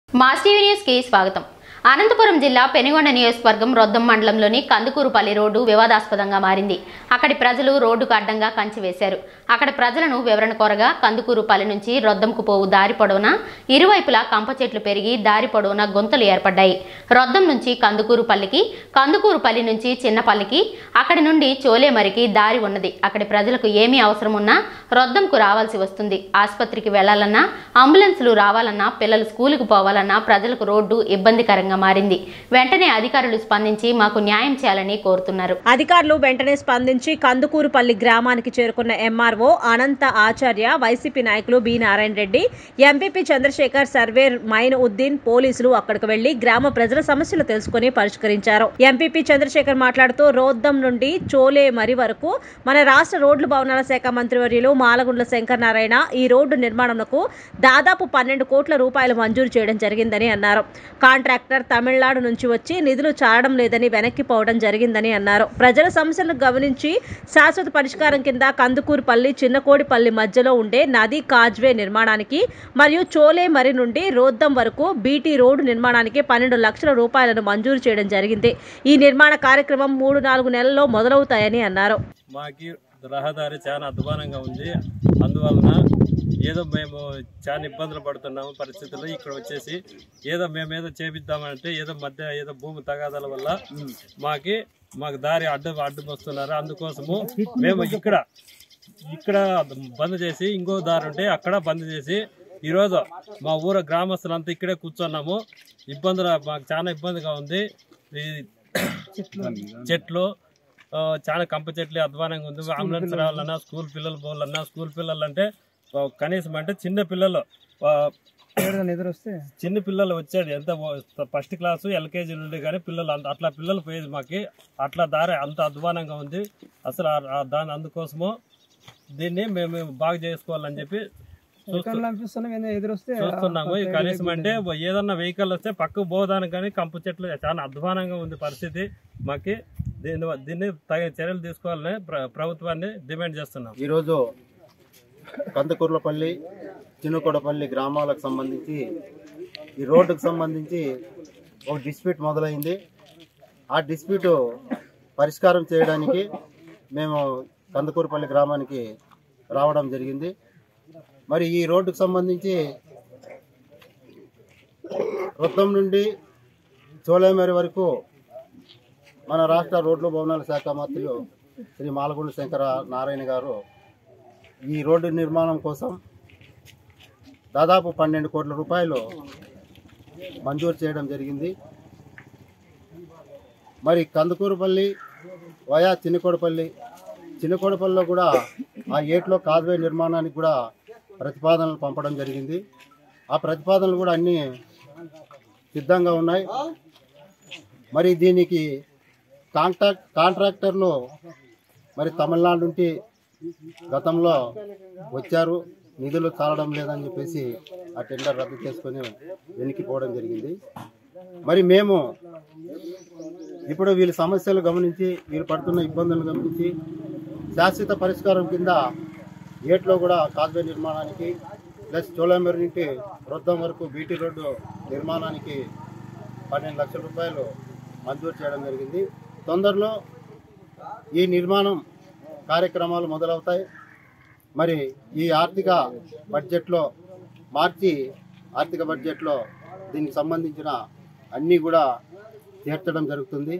Mass TV న్యూస్కి స్వాగతం అనంతపురం జిల్లా పెనుగొండ నియోజకవర్గం రొద్దం మండలంలోని కందుకూరుపల్లి రోడ్డు వివాదాస్పదంగా మారింది అక్కడి ప్రజలు రోడ్డుకు అడ్డంగా కంచి వేశారు అక్కడ ప్రజలను వివరణ కోరగా కందుకూరుపల్లి నుంచి రొద్దంకు పోవు దారి పొడవునా ఇరువైపులా కంప చెట్లు పెరిగి దారి పొడవునా గుంతలు ఏర్పడ్డాయి రొద్దం నుంచి కందుకూరుపల్లికి కందుకూరుపల్లి నుంచి చిన్నపల్లికి అక్కడి నుండి చోలేమరికి దారి ఉన్నది అక్కడి ప్రజలకు ఏమీ అవసరం ఉన్నా రొద్దంకు రావాల్సి వస్తుంది ఆసుపత్రికి వెళ్లాలన్నా అంబులెన్సులు రావాలన్నా పిల్లలు స్కూలుకు పోవాలన్నా ప్రజలకు రోడ్డు ఇబ్బందికరంగా మారింది వెంటనే అధికారులు స్పందించి మాకు న్యాయం చేయాలని కోరుతున్నారు అధికారులు వెంటనే స్పందించి కందుకూరుపల్లి గ్రామానికి చేరుకున్న ఎంఆర్ఓ అనంత ఆచార్య వైసీపీ నాయకులు B Narayana Reddy MPP Chandrasekhar surveyor Mainuddin పోలీసులు అక్కడికి వెళ్లి గ్రామ ప్రజల సమస్యలు తెలుసుకుని పరిష్కరించారు ఎంపీపీ చంద్రశేఖర్ మాట్లాడుతూ రోద్దం నుండి చోలే మరి వరకు మన రాష్ట్ర రోడ్లు భవనాల శాఖ మంత్రివర్యులు మాలగుండ్ల శంకర్ నారాయణ ఈ రోడ్డు నిర్మాణంకు దాదాపు పన్నెండు కోట్ల రూపాయలు మంజూరు చేయడం జరిగిందని అన్నారు కాంట్రాక్టర్ తమిళనాడు నుంచి వచ్చి నిధులు చాలడం లేదని వెనక్కి పోవడం జరిగిందని అన్నారు ప్రజల సమస్యలను గమనించి శాశ్వత పరిష్కారం కింద కందుకూరుపల్లి చిన్నకోడిపల్లి మధ్యలో ఉండే నది కాజ్వే నిర్మాణానికి మరియు చోలే మరి నుండి రోద్దం వరకు బీటీ రోడ్డు నిర్మాణానికి పన్నెండు లక్షల రూపాయలను మంజూరు చేయడం జరిగింది ఈ నిర్మాణ కార్యక్రమం మూడు నాలుగు నెలల్లో మొదలవుతాయని అన్నారు మాకి రహదారి చాలా అధ్వానంగా ఉంది అందువలన ఏదో మేము చాలా ఇబ్బందులు పడుతున్నాము పరిస్థితుల్లో ఇక్కడ వచ్చేసి ఏదో మేము ఏదో చేపిద్దామంటే ఏదో మధ్య ఏదో భూమి తగాదాల వల్ల మాకి మాకు దారి అడ్డు అడ్డు వస్తున్నారు అందుకోసము మేము ఇక్కడ ఇక్కడ బంద్ చేసి ఇంకో దారి ఉంటే అక్కడ బంద్ చేసి ఈరోజు మా ఊర గ్రామస్తులంతా ఇక్కడే కూర్చున్నాము ఇబ్బందులు మాకు చాలా ఇబ్బందిగా ఉంది ఈ చెట్లు ఆ, చాలా కంప చెట్లు అధ్వానంగా ఉంది అంబులెన్స్ రావాలన్నా స్కూల్ పిల్లలు పోవాలన్నా స్కూల్ పిల్లలు అంటే ఆ, కనీసం అంటే చిన్న పిల్లలు ఆ, చిన్న పిల్లలు వచ్చేది ఎంత ఫస్ట్ క్లాసు ఎల్కేజీ నుండి కానీ పిల్లలు అంత- అట్లా పిల్లలు పోయేది మాకి అట్లా దారి అంత అధ్వానంగా ఉంది అసలు ఆ- ఆ దాని అందుకోసము దీన్ని మేము బాగా చేసుకోవాలని చెప్పి చూస్తు- చూస్తున్నాము ఈ కనీసం అంటే ఏదన్నా వెహికల్ వస్తే పక్కకు పోదానికి కానీ కంపు చెట్లు చాలా అధ్వానంగా ఉంది పరిస్థితి మాకి దీని దీన్ని తగిన చర్యలు తీసుకోవాలని ప్ర- ప్రభుత్వాన్ని డిమాండ్ చేస్తున్నాం ఈరోజు కందకూర్లపల్లి చిన్నకొడపల్లి గ్రామాలకు సంబంధించి ఈ రోడ్డుకు సంబంధించి ఒక డిస్ప్యూట్ మొదలైంది ఆ డిస్ప్యూట్ పరిష్కారం చేయడానికి మేము కందకూరుపల్లి గ్రామానికి రావడం జరిగింది మరి ఈ రోడ్డుకు సంబంధించి వృత్తం నుండి చోళమేరి వరకు మన రాష్ట్ర రోడ్లు భవనాల శాఖ మంత్రులు శ్రీ మాలగొండ శంకర నారాయణ గారు ఈ రోడ్డు నిర్మాణం కోసం దాదాపు పన్నెండు కోట్ల రూపాయలు మంజూరు చేయడం జరిగింది మరి కందుకూరుపల్లి వయా చిన్నకోడపల్లి చిన్నకోడపల్లిలో కూడా ఆ ఏట్లో కాజ్వే నిర్మాణానికి కూడా ప్రతిపాదనలు పంపడం జరిగింది ఆ ప్రతిపాదనలు కూడా అన్నీ సిద్ధంగా ఉన్నాయి మరి దీనికి కాంట్రాక్ట్ కాంట్రాక్టర్లు మరి తమిళనాడు నుండి గతంలో వచ్చారు నిధులు చాలడం లేదని చెప్పేసి ఆ టెండర్ రద్దు చేసుకొని వెనక్కిపోవడం జరిగింది మరి మేము ఇప్పుడు వీళ్ళ సమస్యలు గమనించి వీళ్ళు పడుతున్న ఇబ్బందులను గమనించి శాశ్వత పరిష్కారం కింద ఏట్లో కూడా కాజ్వే నిర్మాణానికి ప్లస్ చోళమేరు నుండి వృద్ధం వరకు బీటీ రోడ్డు నిర్మాణానికి పన్నెండు లక్షల రూపాయలు మంజూరు చేయడం జరిగింది తొందరలో ఈ నిర్మాణం కార్యక్రమాలు మొదలవుతాయి మరి ఈ ఆర్థిక బడ్జెట్లో మార్చి ఆర్థిక బడ్జెట్లో దీనికి సంబంధించిన అన్నీ కూడా చేర్చడం జరుగుతుంది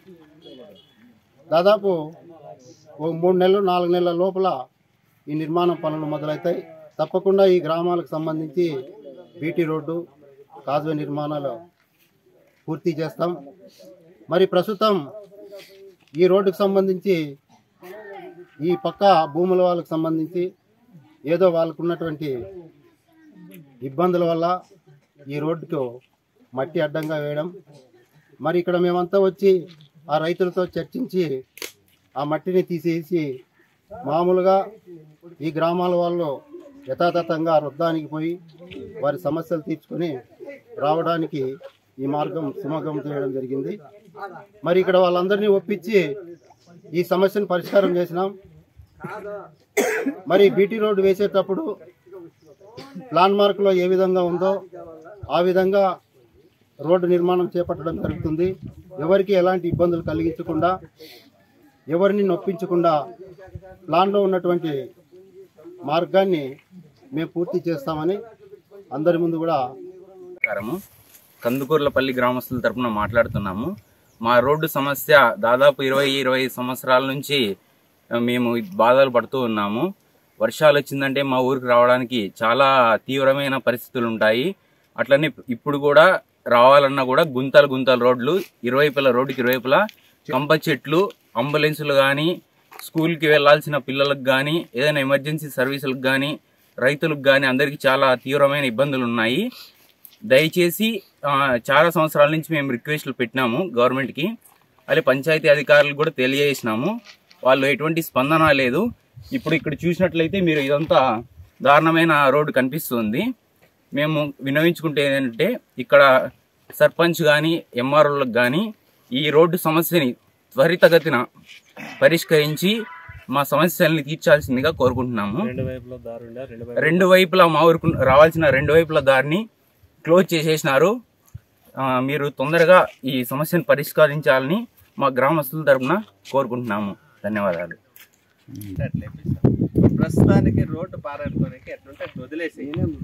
దాదాపు ఓ మూడు నెలలు నాలుగు నెలల లోపల ఈ నిర్మాణం పనులు మొదలవుతాయి తప్పకుండా ఈ గ్రామాలకు సంబంధించి బీటీ రోడ్డు కాజ్వే నిర్మాణాలు పూర్తి చేస్తాం మరి ప్రస్తుతం ఈ రోడ్డుకు సంబంధించి ఈ పక్క భూముల వాళ్ళకు సంబంధించి ఏదో వాళ్ళకు ఉన్నటువంటి ఇబ్బందుల వల్ల ఈ రోడ్డుకు మట్టి అడ్డంగా వేయడం మరి ఇక్కడ మేమంతా వచ్చి ఆ రైతులతో చర్చించి ఆ మట్టిని తీసేసి మామూలుగా ఈ గ్రామాల వాళ్ళు యథాతథంగా వృద్ధానికి పోయి వారి సమస్యలు తీర్చుకొని రావడానికి ఈ మార్గం సుమగం చేయడం జరిగింది మరి ఇక్కడ వాళ్ళందరినీ ఒప్పించి ఈ సమస్యను పరిష్కారం చేసినాం మరి బీటీ రోడ్డు వేసేటప్పుడు ప్లాన్ మార్కులో ఏ విధంగా ఉందో ఆ విధంగా రోడ్డు నిర్మాణం చేపట్టడం జరుగుతుంది ఎవరికి ఎలాంటి ఇబ్బందులు కలిగించకుండా ఎవరిని నొప్పించకుండా ప్లాన్లో ఉన్నటువంటి మార్గాన్ని మేము పూర్తి చేస్తామని అందరి ముందు కూడా నమస్కారము కందుకూర్లపల్లి గ్రామస్తుల తరపున మాట్లాడుతున్నాము మా రోడ్డు సమస్య దాదాపు ఇరవై ఇరవై ఐదు సంవత్సరాల నుంచి ఆ, మేము బాధలు పడుతూ ఉన్నాము వర్షాలు వచ్చిందంటే మా ఊరికి రావడానికి చాలా తీవ్రమైన పరిస్థితులు ఉంటాయి అట్లనే ఇప్పుడు కూడా రావాలన్నా కూడా గుంతలు గుంతల రోడ్లు ఇరువైపుల రోడ్డుకి ఇరువైపులా కంప చెట్లు అంబులెన్సులు కానీ స్కూల్కి వెళ్ళాల్సిన పిల్లలకు కానీ ఏదైనా ఎమర్జెన్సీ సర్వీసులకు కానీ రైతులకు కానీ అందరికీ చాలా తీవ్రమైన ఇబ్బందులు ఉన్నాయి దయచేసి ఆ, చాలా సంవత్సరాల నుంచి మేము రిక్వెస్ట్లు పెట్టినాము గవర్నమెంట్కి అలాగే పంచాయతీ అధికారులకు కూడా తెలియజేసినాము వాళ్ళు ఎటువంటి స్పందన లేదు ఇప్పుడు ఇక్కడ చూసినట్లయితే మీరు ఇదంతా దారుణమైన రోడ్డు కనిపిస్తుంది మేము వినవించుకుంటే ఏంటంటే ఇక్కడ సర్పంచ్ కానీ ఎంఆర్ఓలకు కానీ ఈ రోడ్డు సమస్యని త్వరితగతిన పరిష్కరించి మా సమస్యల్ని తీర్చాల్సిందిగా కోరుకుంటున్నాము రెండు వైపులో దారుండా రెండు వైపు రెండు వైపులా మా ఊరుకు రావాల్సిన రెండు వైపుల దారిని క్లోజ్ చేసేసినారు ఆ, మీరు తొందరగా ఈ సమస్యను పరిష్కరించాలని మా గ్రామస్తుల తరపున కోరుకుంటున్నాము ధన్యవాదాలు ప్రస్తుతానికి రోడ్డు పారాడుకోనికి ఎట్లుంటే అట్లా వదిలేసి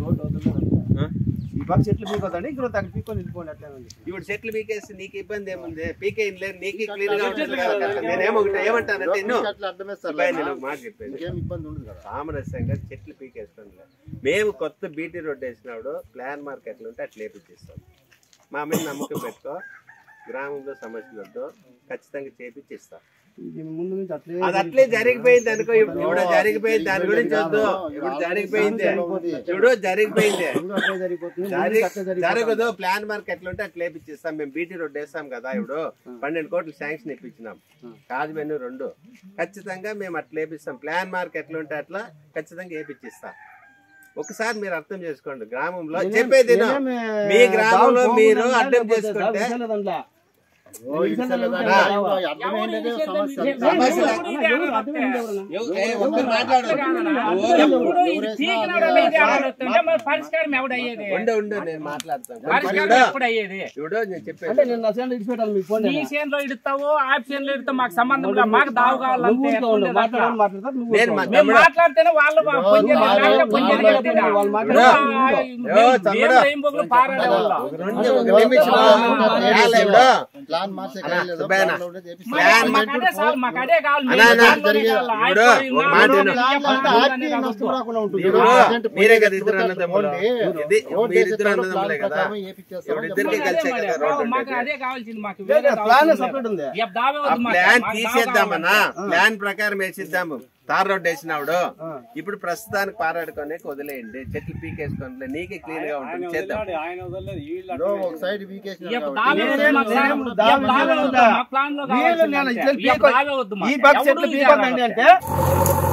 ఈ పక్క చెట్లు పీకొద్దండి ఇక్కడ తగ్గ పీకొని వెళ్ళిపోండి అట్లా ఇప్పుడు చెట్లు పీకేసి నీకు ఇబ్బంది ఏముంది పీకే ఏం లేదు నీకు క్లీన్ గా ఉంటుంది కదా కట్ట. నేనేమో ఒకటి ఏమంటానంటే ఇನ್ನು అట్లా అర్థమేస్తారు అబ్బాయి నేను ఒక మాట చెప్పాను ఇంకేం ఇబ్బంది ఉండదు కదా సామరస్యంగా చెట్లు పీకేసుకోండి మేము కొత్త బీటీ రోడ్ వేసినప్పుడు ప్లాన్ మార్కెట్లు ఉంటే అట్లా వేపించేస్తాం మా మీద నమ్మకం పెట్టుకో గ్రామంలో సమస్యలు వద్దు ఖచ్చితంగా చేపించిస్తాం ఇది ముందు నుంచి అట్లే అది అట్లే జరిగిపోయింది అనుకో ఇప్పుడు ఇప్పుడు జరిగిపోయింది దాని గురించి వద్దు ఇప్పుడు జరిగిపోయింది చూడు జరిగిపోయింది ముందు అట్లే జరిగిపోతుంది ముందు జరి- అట్లే జరిగిపోతుంది. జరగదు ప్లాన్ మార్క్ ఎట్లుంటే అట్లా వేపిచ్చిస్తాం మేము బీటీ రోడ్ వేస్తాం కదా ఇప్పుడు పన్నెండు కోట్లు శాంక్షన్ ఇప్పించినాం కాజుమెను రెండు ఖచ్చితంగా మేము అట్లా వేపిస్తాం ప్లాన్ మార్క్ ఎట్లుంటే అట్లా ఖచ్చితంగా వేపిచ్చిస్తాం ఒకసారి మీరు అర్థం చేసుకోండి గ్రామంలో నేనేం- చెప్పేది విను. నేనేం, మీ గ్రామంలో దావు మీరు పోకుండా అర్థం లేకపోతే చేసుకుంటే దావు విషయాలు దాంట్లో. ఓ, ఈ విషయాలు దాకా ఆ. అర్థమైనదే సమస్య సమస్య అన్న, ఎవరు అర్థం ఏంటి ఎవరన్నా? ఎవ- ఏ, ఒక్కరు మాట్లాడు ఎప్పుడు ఇది పీకినాడు అనేది ఆలోచిస్తుంటే మరి పరిష్కారం ఎవడయ్యేది ఉండు ఉండు నేను మాట్లాడతాను పరిష్కారం చూడు, ఎప్పుడు అయ్యేది చూడు నేను అంటే చెప్పేది నేను నా చేను ఇడిచిపెట్టాలి మీకు ఫోన్ నీ చేనులో ఇడుతావు ఆ చేనులో ఇడుతావు మాకు సంబంధం లేదు మాకు దావు నువ్వు కావాలంటే ఊరికే ఉండు. ఎట్లుండేది అట్లా? మాట్లాడాలని మాట్లాడతారు నువ్వు నేను ఊరికే మా- ఉండు. మేము మాట్లాడితేనే వాళ్ళు పొందేది వాళ్ళు- లేకపోతే పొందేది వాళ్ళు- లేదు. వాళ్ళు ఇప్పుడు మాట్లాడారు. ఆ, యో, మేము తమ్ముడు. ఏం బొగ్గులు పారాడే వాళ్ళం. ఒక రెండు ఒక నిమిషం రాలే ఇప్పుడు. ప్లాన్ మార్చే అన్నా, కాలేదు, సుబ్బయ్య ప్లాన్లో ఉండే చేపిస్తాం. మాకు- మాకు అదే చాలు, మాకు అదే కావాలి. అన్నా, అన్నా, మేము దాంట్లోనే కావాలి. ఆయన ఇప్పుడు పోయి ఒక మా మాట ఊరిలో విను. ఏ ప్లాన్ పని అంతా ఉందని ఆర్టీ రాదు. నష్టం రాకుండా ఉంటుంది. ఇప్పుడు అర్జెంట్ మీరే కదా పోయి ఇద్దరు అన్నదమ్ములు ఓన్లీ ఇది రోడ్ మీరు ఇద్దరు చేసేటప్పుడు అన్నదమ్ములే ప్లాన్ కదా ప్రకారం వేపిచ్చేస్తాం. ఇప్పుడు ఇద్దరికి మాకు కలిసే అదే కదా మరి. రోడ్డు మాకు ఉండేది. అదే కావాల్సింది మాకు లేదు, వేరే ప్లాన్ అవసరం సెపరేట్ ఉంది. లేదు. ఎప్ దావే ఆ వద్దు మాకు. ప్లాన్ మాకు దావ తీసేద్దామన్నా కావాలి. ప్లాన్ ప్రకారం వేసిద్దాము తార్ రోడ్ వేసినాడు ఇప్పుడు ప్రస్తుతానికి పారాడుకొని వదిలేయండి చెట్లు పీకేసుకోండి నీకే క్లీన్ గా ఉంటుంది చేద్దాం ఇదో ఒక సైడ్ వీకేసిన ఎప్ కాబట్టి దావే వద్దు నేనేం- మాకు. నేనేం ఎప్ దావే దావే వద్దు. వద్దు. మాకు ప్లాన్ లో వీళ్ళు కావాల్సింది నేను అంతే. ఇట్లా ఎప్ పీకో- దావే వద్దు మాకు. ఈ పక్క ఎవడు చెట్లు ఇది పీకొద్దండి చేయాలి అంటే